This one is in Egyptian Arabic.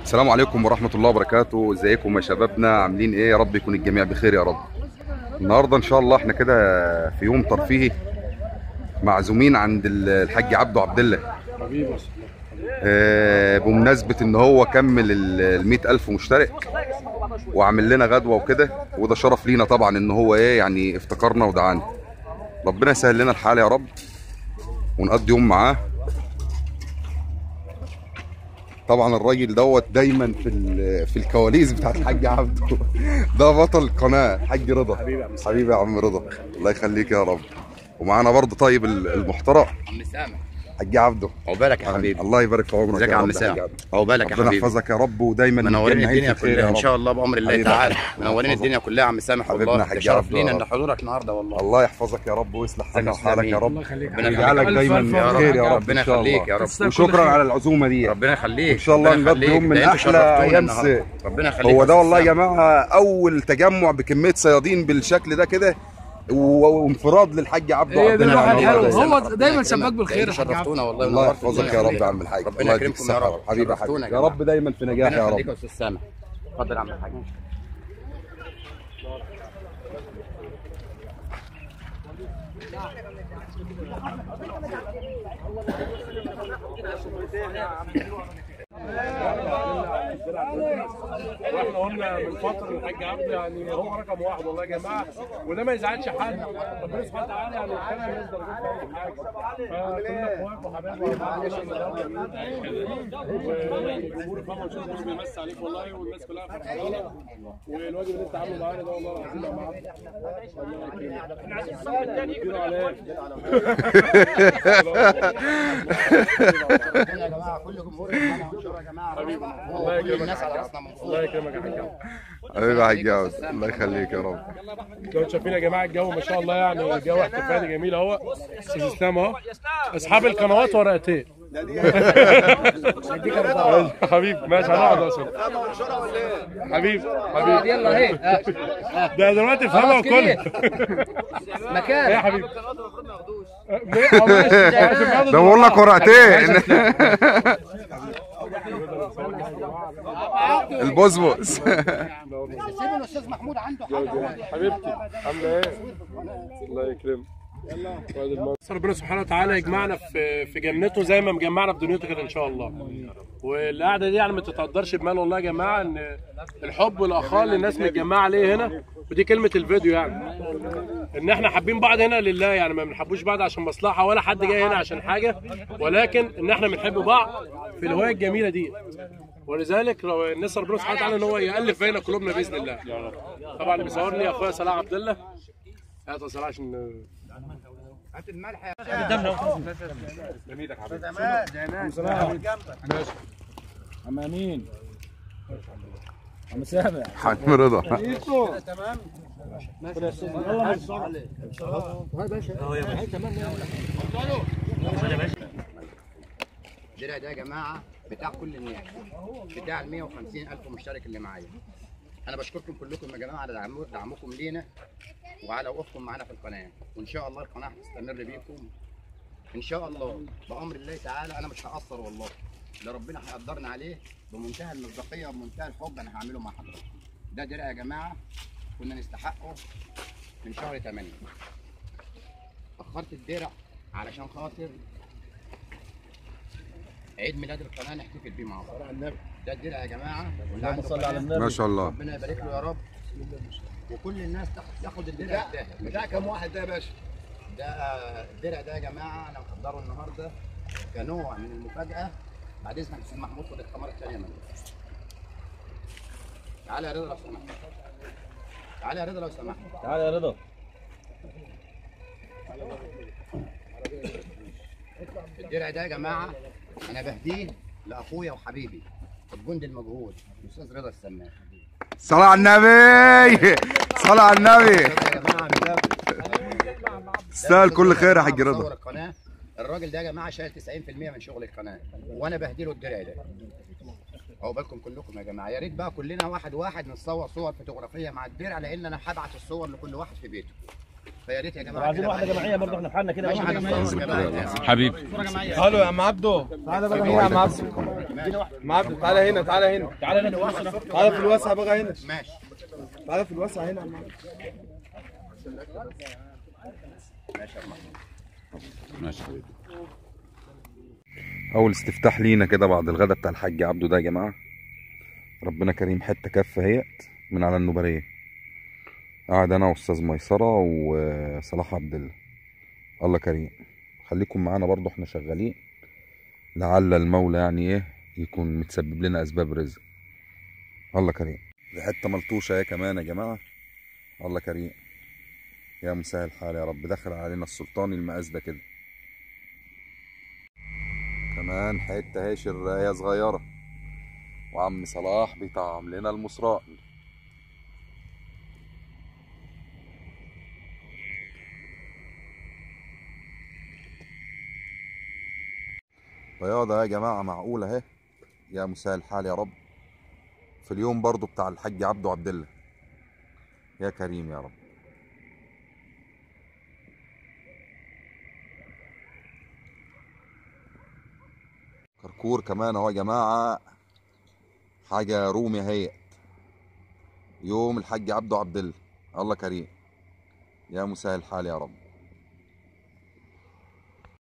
السلام عليكم ورحمة الله وبركاته ازيكم يا شبابنا عاملين ايه يا رب يكون الجميع بخير يا رب النهاردة ان شاء الله احنا كده في يوم ترفيهي معزومين عند ال- الحاج عبده عبد الله آه، بمناسبة ان هو كمل ال 100 ألف مشترك وعمل لنا غدوة وكده وده شرف لينا طبعا ان هو ايه يعني افتكرنا ودعانا ربنا يسهل لنا الحال يا رب ونقضي يوم معاه طبعا الراجل دوت دايما في ال- في الكواليس بتاعت الحاج عبده ده بطل القناه الحاج رضا حبيبي يا عم حبيبي يا عم رضا الله يخليك يا رب ومعانا برضه طيب ال- المحترم عم سامح حاج عبده عقبالك يا حبيبي الله يبارك في عمرك ازيك يا عم رب سامح حاج عبده. عقبالك يا ربنا حبيبي يحفظك يا رب ودايما منورين متجمعين الدنيا في خير كلها يا ان رب. شاء الله بامر الله حبيبي تعالى يا حبيبي. منورين يحفظك. الدنيا كلها يا عم سامح حبيبنا والله حاج ده شرف عبده لينا يا ان رب. حضورك النهارده والله الله يحفظك يا رب ويصلح حالنا ازيك يا وحالك يا سلامين. رب الله يخليك ربنا ويجعلك يخليك. دايما ألف ألف في خير يا رب ربنا ان شاء يخليك الله يا رب وشكرا على العزومه دي ربنا يخليك ان شاء الله ربنا نقضي يوم من يخليك. ده احلى انتوا شرفتونا ايام النهاردة. س- ربنا يخليك هو ده والله يا سامح. جماعه اول تجمع بكميه صيادين بالشكل ده كده و- وانفراد للحاج عبده هي عبد دي الله الواحد الله حلو يبارك. هو ربنا دايما يكرمك. سباك بالخير ده يا حاج عبد. شرفتونا والله الله ونورتوا يحفظك الدنيا يا رب كلها. يا عم الحاج ربنا الله يديك يكرمكم يا الصحة رب حبيبي يا شرفتونا حبيبي يا يا جماعة. رب دايما في نجاح ربنا يا يخليك رب يا استاذ سامح اتفضل يا عم الحاج واحنا قلنا من فتره الحاج عبد يعني هو رقم واحد والله يا جماعه وده ما يزعلش حد ربنا سبحانه وتعالى يعني كان الناس درجات في اي حاجه فكلنا اخوات وحبايب وأحباب والجمهور طبعا شوف كله بيمسي عليك والله والناس كلها فرحانه والواجب اللي انت عامله معانا ده والله العظيم يا معبد احنا عايزين الصف الثاني يجروا عليك يا جماعه كل جمهور يا جماعه حبيبي. هو الله كل يكرمك الناس يا على حاج. راسنا من فوق الله يكرمك يا حاج عبد. حبيبي يا حاج عبده الله يخليك يا رب لو شايفين يا جماعه الجو ما شاء الله يعني الجو احتفالي جميل اهو استاذ اسلام اهو اصحاب القنوات ورقتين حبيبي ماشي هنقعد اصلا حبيبي حبيبي يلا اهي ده دلوقتي افهمها وكلها مكان ايه يا حبيبي آه، ماشي. ده بقول لك ورقتين البسبس سيبوا الاستاذ محمود عنده حاجه حبيبتي عامله ايه؟ الله يكرمك ربنا سبحانه وتعالى يجمعنا في في جنته زي ما مجمعنا في دنيته كده ان شاء الله والقعده دي يعني ما تتقدرش بمال والله يا جماعه ان الحب والاخاء اللي الناس متجمعه عليه هنا ودي كلمه الفيديو يعني ان احنا حابين بعض هنا لله يعني ما بنحبوش بعض عشان مصلحه ولا حد جاي هنا عشان حاجه ولكن ان احنا بنحب بعض في الهوايه الجميله دي ولذلك لو نسال ربنا سبحانه وتعالى ان هو يالف بين قلوبنا باذن الله طبعا اللي بيصور لي اخويا صلاح عبد الله هات يا صلاح عشان هات الملح يا عم امين عم سامع حبيبي رضا الدرع ده يا جماعه بتاع كل الناس بتاع ال 150 الف مشترك اللي معايا انا بشكركم كلكم يا جماعه على دعمو- دعمكم لينا وعلى وقوفكم معانا في القناه وان شاء الله القناه هتستمر بيكم ان شاء الله بامر الله تعالى انا مش هقصر والله اللي ربنا هيقدرنا عليه بمنتهى المصداقيه وبمنتهى الحب انا هعمله مع حضرتك ده درع يا جماعه كنا نستحقه من شهر 8 اخرت الدرع علشان خاطر عيد ميلاد القناه نحتفل بيه مع بعض ده الدرع يا جماعه واللي عنده صل على قناة النبي ما شاء الله ربنا يبارك له يا رب وكل الناس تاخد تاخد الدرع ده بتاع كام واحد ده يا باشا؟ ده الدرع ده يا جماعه انا محضره النهارده كنوع من المفاجاه بعد اذنك يا استاذ محمود خد الكاميرا الثانيه مني تعالى يا رضا لو سمحت تعالى يا رضا لو سمحت تعال يا رضا الدرع ده يا جماعه انا بهديه لاخويا وحبيبي الجندي المجهول الاستاذ رضا السمان صلاة على النبي صلاة على النبي يا جماعه ده تستاهل كل خير يا حاج مصور رضا القناه الراجل ده يا جماعه شايل 90% من شغل القناه وانا بهديله الدرع ده اهو بالكم كلكم يا جماعه يا ريت بقى كلنا واحد واحد نتصور صور فوتوغرافيه مع الدرع لان انا هبعت الصور لكل واحد في بيته فيا ريت يا جماعه عايزين كده واحده بقى. جماعيه برضه احنا في حالنا كده ماشي واحده حاجه جماعيه جماعيه حبيبي حلو يا عم عبده تعالى بقى هنا يا عم عبده معبد تعالى هنا تعالى هنا تعالى هنا تعالى في الواسع بقى هنا ماشي تعالى في الواسع هنا يا عم. ماشي يا محمود ماشي حبيبي اول استفتاح لينا كده بعد الغدا بتاع الحاج عبده ده يا جماعه ربنا كريم حته كف اهيت من على النوبريه قاعد انا واستاذ ميسره وصلاح عبد الله الله كريم خليكم معانا برضو احنا شغالين لعل المولى يعني ايه يكون متسبب لنا اسباب رزق الله كريم دي حته ملطوشه اهي كمان يا جماعه الله كريم يا مسهل الحال يا رب دخل علينا السلطاني المقاس ده كده كمان حته اهي شرايه صغيره وعم صلاح بيطعم لنا المصراء بياضة يا جماعة معقولة اهي يا مسهل الحال يا رب في اليوم برضو بتاع الحاج عبده عبد الله يا كريم يا رب كركور كمان اهو يا جماعة حاجة رومي اهيت يوم الحاج عبده عبد الله الله كريم يا مسهل الحال يا رب